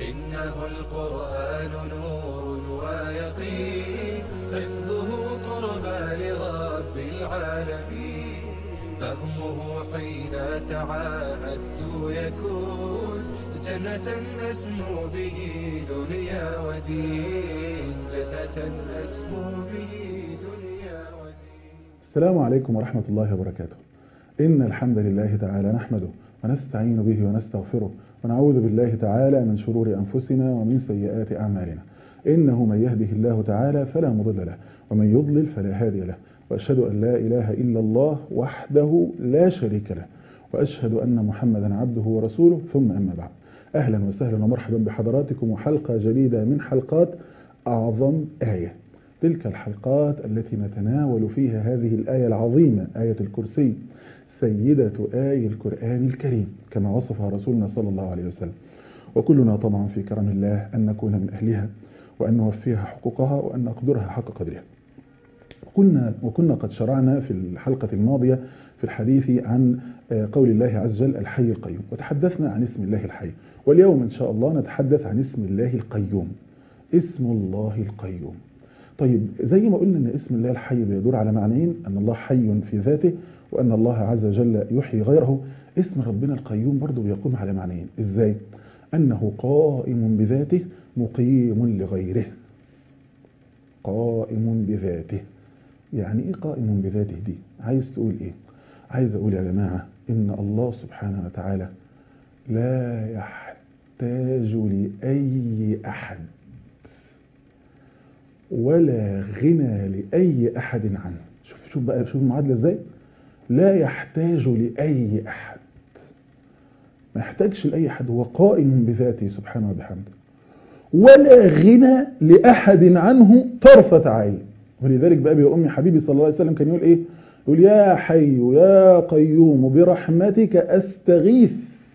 إنه القرآن نور ويقين حفظه قربى لرب العالمين فهمه حين تعاهدت يكون جنة أسمو به دنيا ودين جنة أسمو به دنيا ودين السلام عليكم ورحمة الله وبركاته إن الحمد لله تعالى نحمده ونستعين به ونستغفره ونعوذ بالله تعالى من شرور أنفسنا ومن سيئات أعمالنا إنه من يهده الله تعالى فلا مضل له ومن يضلل فلا هادي له وأشهد أن لا إله إلا الله وحده لا شريك له وأشهد أن محمدا عبده ورسوله ثم أما بعد أهلا وسهلا ومرحبا بحضراتكم وحلقة جديدة من حلقات أعظم آية تلك الحلقات التي نتناول فيها هذه الآية العظيمة آية الكرسي سيدة آي القرآن الكريم كما وصفها رسولنا صلى الله عليه وسلم وكلنا طبعا في كرم الله أن نكون من أهلها وأن نوفيها حقوقها وأن نقدرها حق قدرها كنا وكنا قد شرعنا في الحلقة الماضية في الحديث عن قول الله عز وجل الحي القيوم وتحدثنا عن اسم الله الحي واليوم إن شاء الله نتحدث عن اسم الله القيوم اسم الله القيوم طيب زي ما قلنا ان اسم الله الحي بيدور على معنيين ان الله حي في ذاته وان الله عز وجل يحيي غيره اسم ربنا القيوم برضه بيقوم على معنيين ازاي انه قائم بذاته مقيم لغيره قائم بذاته يعني ايه قائم بذاته دي عايز تقول ايه عايز اقول يا جماعة ان الله سبحانه وتعالى لا يحتاج لأي أحد ولا غنى لأي أحد عنه شوف شوف بقى شوف المعادلة ازاي لا يحتاج لأي أحد ما يحتاجش لأي أحد هو قائم بذاته سبحانه وبحمده ولا غنى لأحد عنه طرفة عين ولذلك بقى يا أمي حبيبي صلى الله عليه وسلم كان يقول إيه يقول يا حي يا قيوم برحمتك أستغيث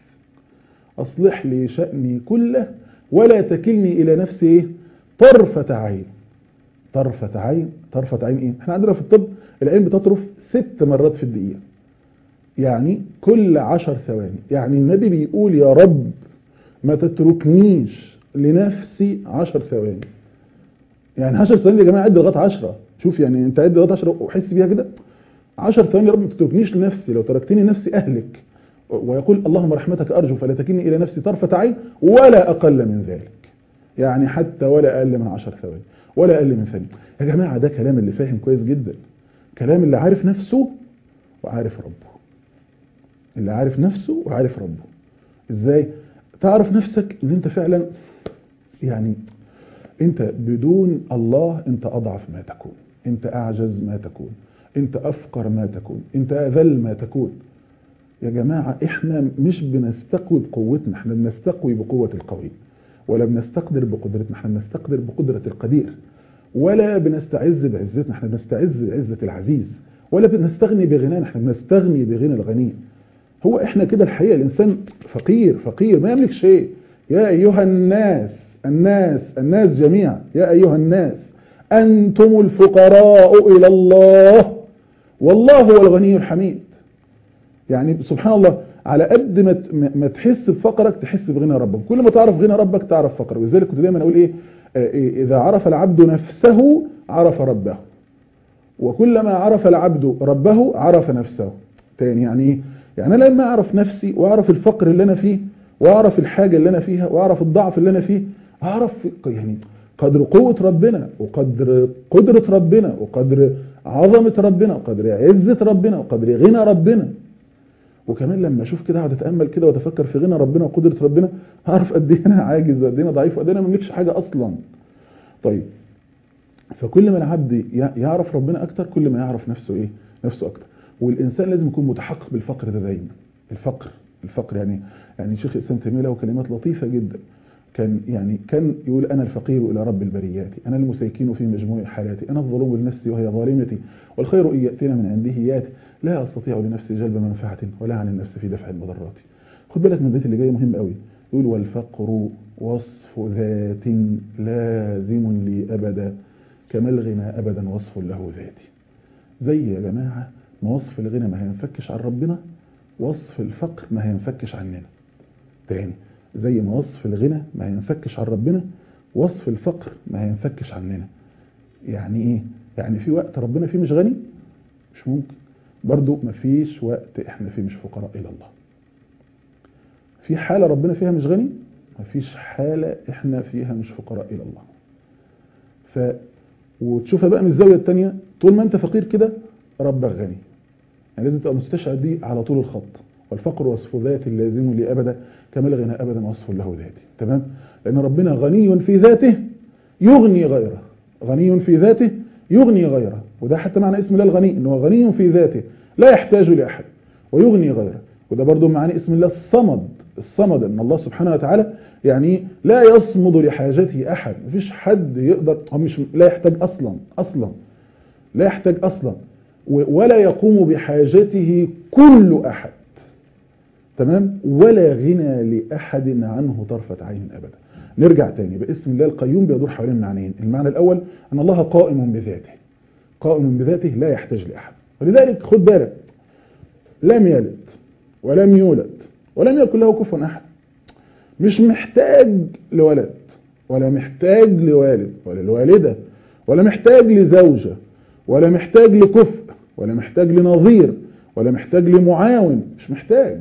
أصلح لي شأني كله ولا تكلني إلى نفسي إيه؟ طرفة عين طرفة عين طرفة عين إيه؟ احنا عندنا في الطب العين بتطرف ست مرات في الدقيقة يعني كل عشر ثواني يعني النبي بيقول يا رب ما تتركنيش لنفسي عشر ثواني يعني عشر ثواني يا جماعة عد لغاية عشرة شوف يعني انت عد لغاية عشرة وحس بيها كده عشر ثواني يا رب ما تتركنيش لنفسي لو تركتني نفسي أهلك ويقول اللهم رحمتك أرجو فلا تكلني إلى نفسي طرفة عين ولا أقل من ذلك يعني حتى ولا أقل من عشر ثواني ولا أقل من ثانية يا جماعة ده كلام اللي فاهم كويس جدا كلام اللي عارف نفسه وعارف ربه اللي عارف نفسه وعارف ربه ازاي تعرف نفسك ان انت فعلا يعني انت بدون الله انت اضعف ما تكون انت اعجز ما تكون انت افقر ما تكون انت اذل ما تكون يا جماعة احنا مش بنستقوي بقوتنا احنا بنستقوي بقوة القوي ولا بنستقدر بقدرتنا احنا بنستقدر بقدرة القدير ولا بنستعز بعزتنا احنا بنستعز بعزة العزيز ولا بنستغني بغنانا احنا بنستغني بغنى الغني هو احنا كده الحقيقة الانسان فقير فقير ما يملك شيء يا ايها الناس الناس الناس جميعا يا ايها الناس انتم الفقراء الى الله والله هو الغني الحميد يعني سبحان الله على قد ما ما تحس بفقرك تحس بغنى ربك كل ما تعرف غنى ربك تعرف فقرك ولذلك كنت دايما اقول ايه اذا عرف العبد نفسه عرف ربه وكلما عرف العبد ربه عرف نفسه تاني يعني ايه يعني انا لما اعرف نفسي واعرف الفقر اللي انا فيه واعرف الحاجة اللي انا فيها واعرف الضعف اللي انا فيه اعرف يعني قدر قوة ربنا وقدر قدرة ربنا وقدر عظمة ربنا وقدر عزة ربنا وقدر غنى ربنا وكمان لما اشوف كده اقعد اتامل كده واتفكر في غنى ربنا وقدره ربنا هعرف قد ايه انا عاجز وقد ايه انا ضعيف وقد ايه انا ما بملكش حاجه اصلا طيب فكل ما العبد يعرف ربنا اكتر كل ما يعرف نفسه ايه نفسه اكتر والانسان لازم يكون متحقق بالفقر ده دايما الفقر الفقر يعني يعني شيخ الاسلام تيميه له كلمات لطيفه جدا كان يعني كان يقول انا الفقير الى رب البريات انا المسيكين في مجموع حالاتي انا الظلوم لنفسي وهي ظالمتي والخير ان ياتينا من عنده ياتي لا استطيع لنفسي جلب منفعه ولا عن النفس في دفع المضرات خد بالك من البيت اللي جاي مهم قوي يقول والفقر وصف ذات لازم لي ابدا كما الغنى ابدا وصف له ذاتي زي يا جماعه ما وصف الغنى ما هينفكش عن ربنا وصف الفقر ما هينفكش عننا تاني زي ما وصف الغنى ما ينفكش عن ربنا وصف الفقر ما ينفكش عننا يعني ايه يعني في وقت ربنا فيه مش غني مش ممكن برضو ما فيش وقت احنا فيه مش فقراء الى الله في حالة ربنا فيها مش غني ما فيش حالة احنا فيها مش فقراء الى الله ف وتشوفها بقى من الزاوية التانية طول ما انت فقير كده ربك غني يعني لازم تبقى مستشعر دي على طول الخط والفقر وصف ذات لازم لي ابدا كما الغنى ابدا وصف له ذاتي تمام لان ربنا غني في ذاته يغني غيره غني في ذاته يغني غيره وده حتى معنى اسم الله الغني انه غني في ذاته لا يحتاج لاحد ويغني غيره وده برضو معنى اسم الله الصمد الصمد ان الله سبحانه وتعالى يعني لا يصمد لحاجته احد مفيش حد يقدر هو مش لا يحتاج اصلا اصلا لا يحتاج اصلا ولا يقوم بحاجته كل احد تمام ولا غنى لاحد عنه طرفه عين ابدا نرجع تاني باسم الله القيوم بيدور حوالين معنيين المعنى الاول ان الله قائم بذاته قائم بذاته لا يحتاج لاحد ولذلك خد بالك لم يلد ولم يولد ولم يكن له كفوا احد مش محتاج لولد ولا محتاج لوالد ولا لوالده ولا محتاج لزوجه ولا محتاج لكفء ولا محتاج لنظير ولا محتاج لمعاون مش محتاج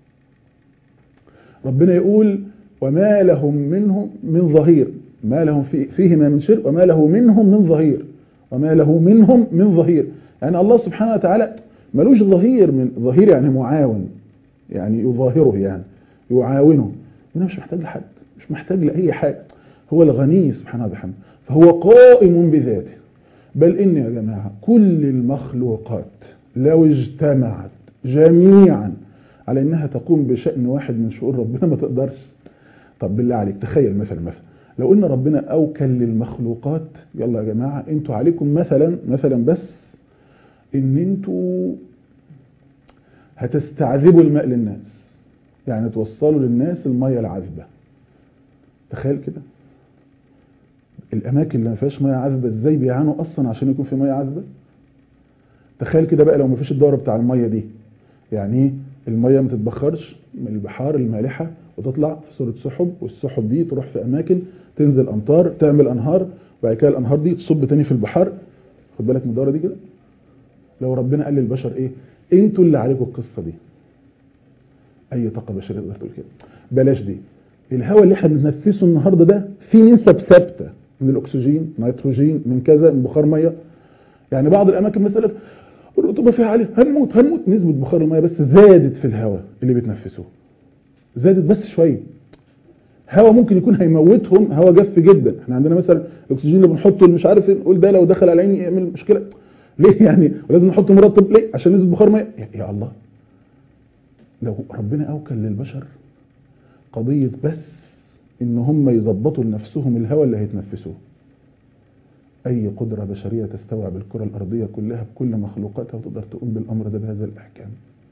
ربنا يقول وما لهم منهم من ظهير ما لهم في فيهما من شرك وما له منهم من ظهير وما له منهم من ظهير يعني الله سبحانه وتعالى ملوش ظهير من ظهير يعني معاون يعني يظاهره يعني يعاونه هنا مش محتاج لحد مش محتاج لأي حاجة هو الغني سبحانه وبحمده فهو قائم بذاته بل إن يا جماعة كل المخلوقات لو اجتمعت جميعا على إنها تقوم بشأن واحد من شؤون ربنا ما تقدرش طب بالله عليك تخيل مثلا مثلا لو قلنا ربنا أوكل للمخلوقات يلا يا جماعة انتوا عليكم مثلا مثلا بس ان انتوا هتستعذبوا الماء للناس يعني توصلوا للناس المية العذبة تخيل كده الاماكن اللي ما فيهاش ميه عذبه ازاي بيعانوا اصلا عشان يكون في ميه عذبه تخيل كده بقى لو ما فيش الدوره بتاع الميه دي يعني ايه الميه ما تتبخرش من البحار المالحه وتطلع في صوره سحب والسحب دي تروح في اماكن تنزل امطار تعمل انهار وبعد كده الانهار دي تصب تاني في البحار خد بالك من الدوره دي كده لو ربنا قال للبشر ايه انتوا اللي عليكم القصه دي اي طاقه بشريه تقدر تقول كده بلاش دي الهواء اللي احنا بنتنفسه النهارده ده فيه نسب ثابته من الاكسجين نيتروجين من كذا من بخار ميه يعني بعض الاماكن مثلا الرطوبه فيها عاليه هنموت هنموت نسبه بخار الميه بس زادت في الهواء اللي بتنفسوه زادت بس شويه هواء ممكن يكون هيموتهم هواء جاف جدا احنا عندنا مثلا الاكسجين اللي بنحطه اللي مش عارف نقول ده لو دخل على عيني يعمل مشكله ليه يعني ولازم نحط مرطب ليه عشان نسبه بخار ميه يا الله لو ربنا اوكل للبشر قضيه بس ان هم يظبطوا لنفسهم الهواء اللي هيتنفسوه اي قدرة بشرية تستوعب الكرة الارضية كلها بكل مخلوقاتها وتقدر تقوم بالامر ده بهذا الاحكام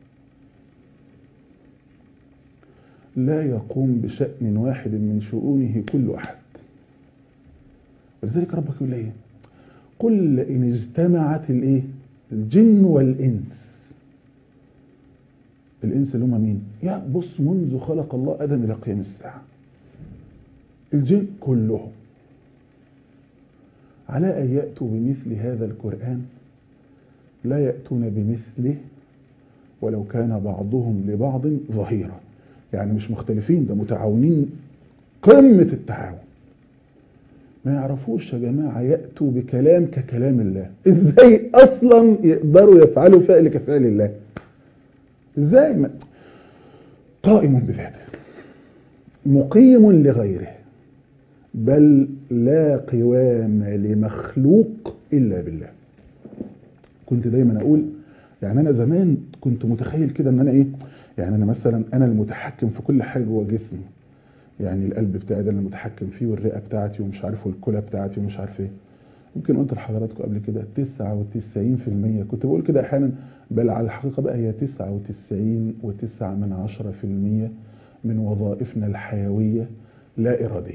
لا يقوم بشأن واحد من شؤونه كل احد ولذلك ربك يقول ايه قل ان اجتمعت الايه الجن والانس الانس اللي هم مين يا بص منذ خلق الله ادم الى قيام الساعه الجن كلهم على أن يأتوا بمثل هذا القرآن لا يأتون بمثله ولو كان بعضهم لبعض ظهيرا يعني مش مختلفين ده متعاونين قمة التعاون ما يعرفوش يا جماعة يأتوا بكلام ككلام الله ازاي اصلا يقدروا يفعلوا فعل كفعل الله ازاي ما قائم بذاته مقيم لغيره بل لا قوام لمخلوق إلا بالله كنت دايما أقول يعني أنا زمان كنت متخيل كده أن أنا إيه يعني أنا مثلا أنا المتحكم في كل حاجة جوه جسمي يعني القلب بتاعي ده اللي المتحكم فيه والرئة بتاعتي ومش عارف والكلى بتاعتي ومش عارف إيه يمكن قلت لحضراتكم قبل كده 99% كنت بقول كده أحيانا بل على الحقيقة بقى هي 99 و9 من عشرة في المية من وظائفنا الحيوية لا إرادية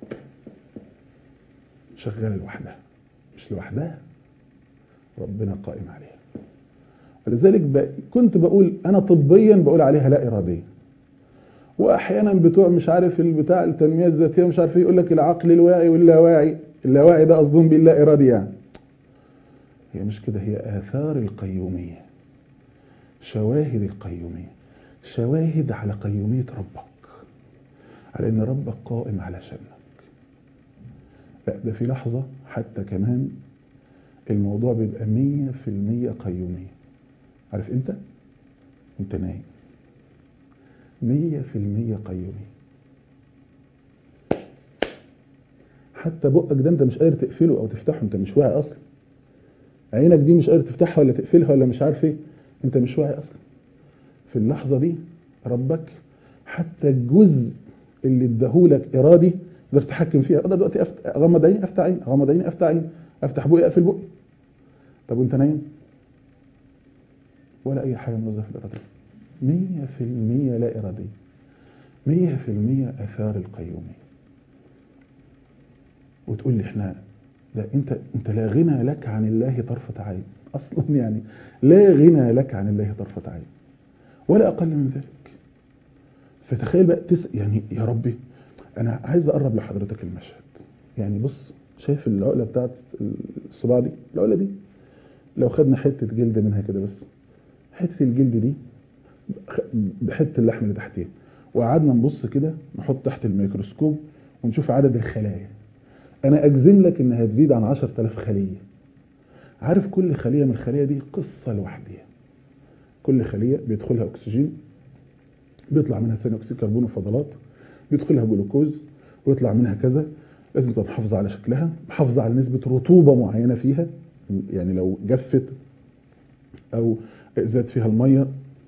شغالة لوحدها مش لوحدها ربنا قائم عليها ولذلك ب... كنت بقول أنا طبيا بقول عليها لا إرادية واحيانا بتوع مش عارف البتاع التنميه الذاتيه مش عارف ايه يقول لك العقل الواعي واللاواعي اللاواعي ده قصدهم باللا ارادي يعني هي مش كده هي اثار القيوميه شواهد القيوميه شواهد على قيوميه ربك على ان ربك قائم على شأنك لا ده في لحظة حتى كمان الموضوع بيبقى مية في المية قيومية عارف انت انت نايم مية في المية قيومية حتى بقك ده انت مش قادر تقفله او تفتحه انت مش واعي اصلا عينك دي مش قادر تفتحها ولا تقفلها ولا مش عارف ايه انت مش واعي اصلا في اللحظة دي ربك حتى الجزء اللي اداهولك ارادي تقدر تتحكم فيها اقدر دلوقتي أفت... اغمض عيني افتح عيني اغمض عيني افتح عيني افتح بقي اقفل بقي طب وانت نايم ولا اي حاجه منظفه في الاراديه مية في المية لا اراديه مية في المية اثار القيوميه وتقول لي احنا ده انت انت لا غنى لك عن الله طرفه عين اصلا يعني لا غنى لك عن الله طرفه عين ولا اقل من ذلك فتخيل بقى تس يعني يا ربي انا عايز اقرب لحضرتك المشهد يعني بص شايف العقله بتاعت الصباع دي العقله دي لو خدنا حته جلد منها كده بس حته الجلد دي بحته اللحم اللي تحتيها وقعدنا نبص كده نحط تحت الميكروسكوب ونشوف عدد الخلايا انا اجزم لك انها تزيد عن 10000 خليه عارف كل خليه من الخلايا دي قصه لوحدها كل خليه بيدخلها اكسجين بيطلع منها ثاني اكسيد كربون وفضلات بيدخلها جلوكوز ويطلع منها كذا لازم تبقى محافظه على شكلها محافظه على نسبه رطوبه معينه فيها يعني لو جفت او زاد فيها الميه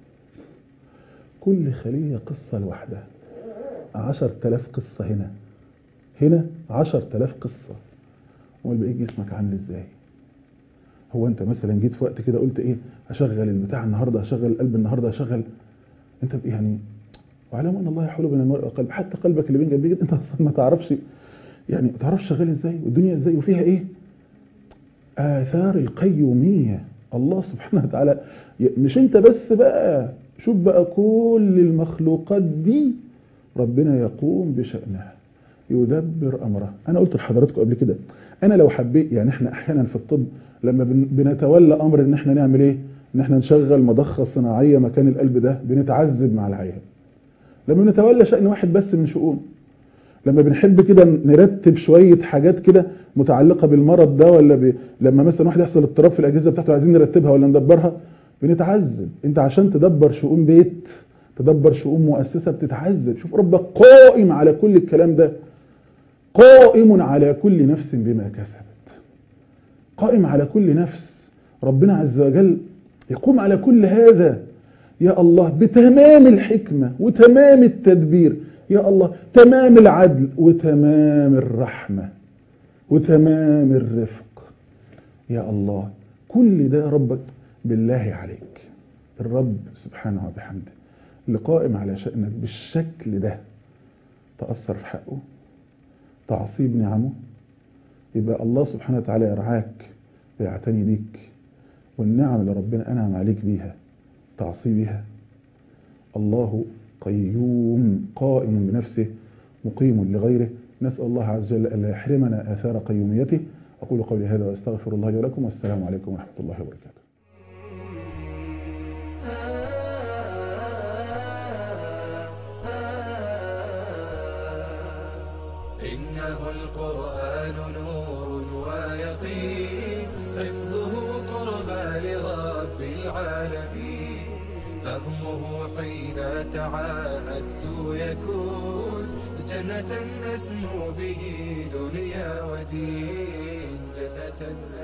كل خليه قصه لوحدها 10000 قصه هنا هنا 10000 قصه امال بقيت جسمك عامل ازاي هو انت مثلا جيت في وقت كده قلت ايه اشغل البتاع النهارده اشغل القلب النهارده اشغل انت يعني واعلموا ان الله يحول بين المرء والقلب حتى قلبك اللي بين جنبيك انت اصلا ما تعرفش يعني ما تعرفش شغال ازاي والدنيا ازاي وفيها ايه اثار القيوميه الله سبحانه وتعالى مش انت بس بقى شوف بقى كل المخلوقات دي ربنا يقوم بشأنها يدبر امرها انا قلت لحضراتكم قبل كده انا لو حبيت يعني احنا احيانا في الطب لما بنتولى امر ان احنا نعمل ايه ان احنا نشغل مضخه صناعيه مكان القلب ده بنتعذب مع العيان لما بنتولى شأن واحد بس من شؤون لما بنحب كده نرتب شوية حاجات كده متعلقة بالمرض ده ولا ب... لما مثلا واحد يحصل اضطراب في الأجهزة بتاعته عايزين نرتبها ولا ندبرها بنتعذب انت عشان تدبر شؤون بيت تدبر شؤون مؤسسة بتتعذب شوف ربك قائم على كل الكلام ده قائم على كل نفس بما كسبت قائم على كل نفس ربنا عز وجل يقوم على كل هذا يا الله بتمام الحكمة وتمام التدبير يا الله تمام العدل وتمام الرحمة وتمام الرفق يا الله كل ده يا ربك بالله عليك الرب سبحانه وبحمده اللي قائم على شأنك بالشكل ده تأثر في حقه تعصيب نعمه يبقى الله سبحانه وتعالى يرعاك ويعتني بيك والنعم اللي ربنا أنعم عليك بيها تعصي بها الله قيوم قائم بنفسه مقيم لغيره نسأل الله عز وجل ألا يحرمنا آثار قيوميته أقول قولي هذا وأستغفر الله لي ولكم والسلام عليكم ورحمة الله وبركاته إنه القرآن نور ويقين حفظه قربى لرب العالمين فهمه حين تعاهدت يكون جنة أسمو به دنيا ودين جنة